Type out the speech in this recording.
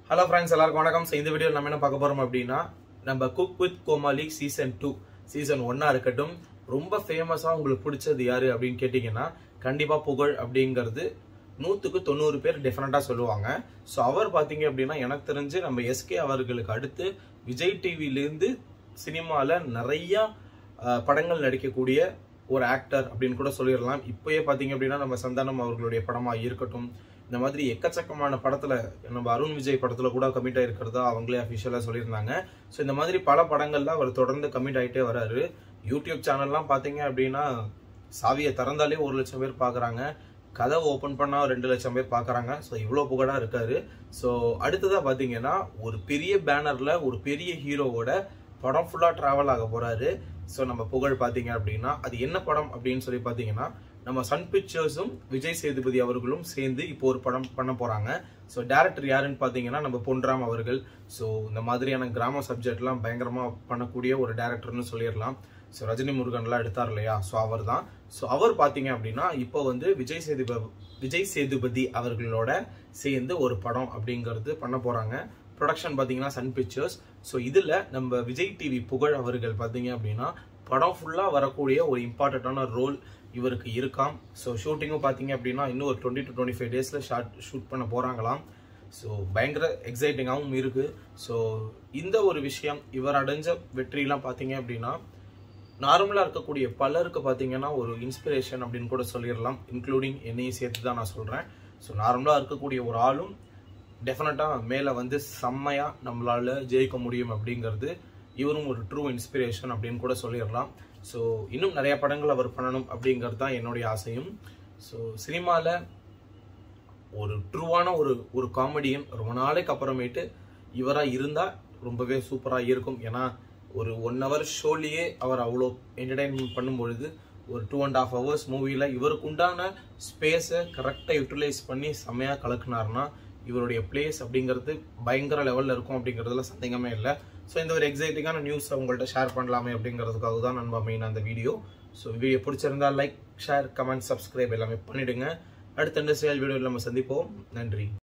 hello friends எல்லாருக்கும் வணக்கம் So, இந்த வீடியோ நம்ம என்ன பார்க்க போறோம் அப்படின்னா நம்ம cook with Comali season two season ஒன்னா இருக்கட்டும் ரொம்ப ஃபேமஸா உங்களுக்கு பிடிச்சது யாரு அப்படின்னு கேட்டிங்கன்னா கண்டிப்பா புகழ் அப்படிங்கிறது நூத்துக்கு தொண்ணூறு பேர் டிஃப்ரெண்டா சொல்லுவாங்க ஸோ அவர் பார்த்தீங்க அப்படின்னா எனக்கு தெரிஞ்சு நம்ம எஸ்கே அவர்களுக்கு அடுத்து விஜய் டிவிலேருந்து சினிமாவில் நிறைய அஹ், படங்கள் நடிக்கக்கூடிய ஒரு ஆக்டர் அப்படின்னு கூட சொல்லிடலாம் இப்போயே பார்த்தீங்க அப்படின்னா நம்ம சந்தானம் அவர்களுடைய படமா இருக்கட்டும் இந்த மாதிரி எக்கச்சக்கமான படத்துல நம்ம அருண் விஜய் படத்துல கூட கமிட் ஆயிருக்கிறதா அவங்களே அஃபிஷியலா சொல்லியிருந்தாங்க ஸோ இந்த மாதிரி பல படங்கள்ல அவர் தொடர்ந்து கமிட் ஆயிட்டே வராரு யூடியூப் சேனல்லாம் பார்த்தீங்க அப்படின்னா சாவியை திறந்தாலே ஒரு லட்சம் பேர் பார்க்குறாங்க கதவை ஓப்பன் பண்ணா ரெண்டு லட்சம் பேர் பார்க்குறாங்க ஸோ இவ்வளோ புகழா இருக்காரு ஸோ அடுத்ததாக பார்த்தீங்கன்னா ஒரு பெரிய பேனர்ல ஒரு பெரிய ஹீரோவோட படம் ஃபுல்லாக ட்ராவல் ஆக போறாரு ஸோ நம்ம புகழ் பார்த்தீங்க அப்படின்னா அது என்ன படம் அப்படின்னு சொல்லி பார்த்தீங்கன்னா நம்ம சன் பிக்சர்ஸும் விஜய் சேதுபதி அவர்களும் சேர்ந்து இப்போ ஒரு படம் பண்ண போறாங்க ஸோ டேரக்டர் யாருன்னு பார்த்தீங்கன்னா நம்ம பொன்ராம் அவர்கள் ஸோ இந்த மாதிரியான கிராம சப்ஜெக்ட்லாம் பயங்கரமா பண்ணக்கூடிய ஒரு டேரக்டர்னு சொல்லிடலாம் ஸோ ரஜினி முருகன்லாம் எடுத்தார் இல்லையா ஸோ அவர் தான் ஸோ அவர் பார்த்தீங்க அப்படின்னா இப்போ வந்து விஜய் சேதுபதி விஜய் சேதுபதி அவர்களோட சேர்ந்து ஒரு படம் அப்படிங்கிறது பண்ண போறாங்க ப்ரொடக்ஷன் பார்த்தீங்கன்னா சன் பிக்சர்ஸ் ஸோ இதில் நம்ம விஜய் டிவி புகழ் அவர்கள் பார்த்தீங்க அப்படின்னா படம் ஃபுல்லாக வரக்கூடிய ஒரு இம்பார்ட்டண்ட்டான ரோல் இவருக்கு இருக்காம் ஸோ ஷூட்டிங்கும் பார்த்தீங்க அப்படின்னா இன்னும் ஒரு டுவெண்ட்டி டு டுவெண்ட்டி ஃபைவ் டேஸில் ஷார்ட் ஷூட் பண்ண போகிறாங்களாம் ஸோ பயங்கர எக்ஸைட்டிங்காகவும் இருக்குது ஸோ இந்த ஒரு விஷயம் இவர் அடைஞ்ச வெற்றிலாம் பார்த்தீங்க அப்படின்னா நார்மலாக இருக்கக்கூடிய பலருக்கு பார்த்தீங்கன்னா ஒரு இன்ஸ்பிரேஷன் அப்படின்னு கூட சொல்லிடலாம் இன்க்ளூடிங் என்னையும் சேர்த்து தான் நான் சொல்கிறேன் ஸோ நார்மலாக இருக்கக்கூடிய ஒரு ஆளும் டெஃபினட்டாக மேலே வந்து செம்மையாக நம்மளால ஜெயிக்க முடியும் அப்படிங்கிறது இவரும் ஒரு ட்ரூ இன்ஸ்பிரேஷன் அப்படின்னு கூட சொல்லிடலாம் ஸோ இன்னும் நிறைய படங்கள் அவர் பண்ணணும் அப்படிங்கிறது தான் என்னுடைய ஆசையும் ஸோ சினிமாவில் ஒரு ட்ரூவான ஒரு ஒரு காமெடியன் ரொம்ப நாளைக்கு அப்புறமேட்டு இவராக இருந்தால் ரொம்பவே சூப்பராக இருக்கும் ஏன்னா ஒரு ஒன் ஹவர் ஷோலேயே அவர் அவ்வளோ என்டர்டைன்மெண்ட் பண்ணும்பொழுது ஒரு டூ அண்ட் ஹாஃப் ஹவர்ஸ் மூவியில் இவருக்கு உண்டான ஸ்பேஸை கரெக்டாக யூட்டிலைஸ் பண்ணி செம்மையாக கலக்குனாருன்னா இவருடைய பிளேஸ் அப்படிங்கிறது பயங்கர லெவலில் இருக்கும் அப்படிங்கிறதுல சந்தேகமே இல்லை ஸோ இந்த ஒரு எக்ஸைட்டிங்கான நியூஸ் உங்கள்கிட்ட ஷேர் பண்ணலாமே அப்படிங்கிறதுக்காக தான் நண்பா மெயின் அந்த வீடியோ ஸோ வீடியோ பிடிச்சிருந்தா லைக் ஷேர் கமெண்ட் சப்ஸ்கிரைப் எல்லாமே பண்ணிடுங்க அடுத்த இண்டஸ்ட்ரியல் வீடியோவில் நம்ம சந்திப்போம் நன்றி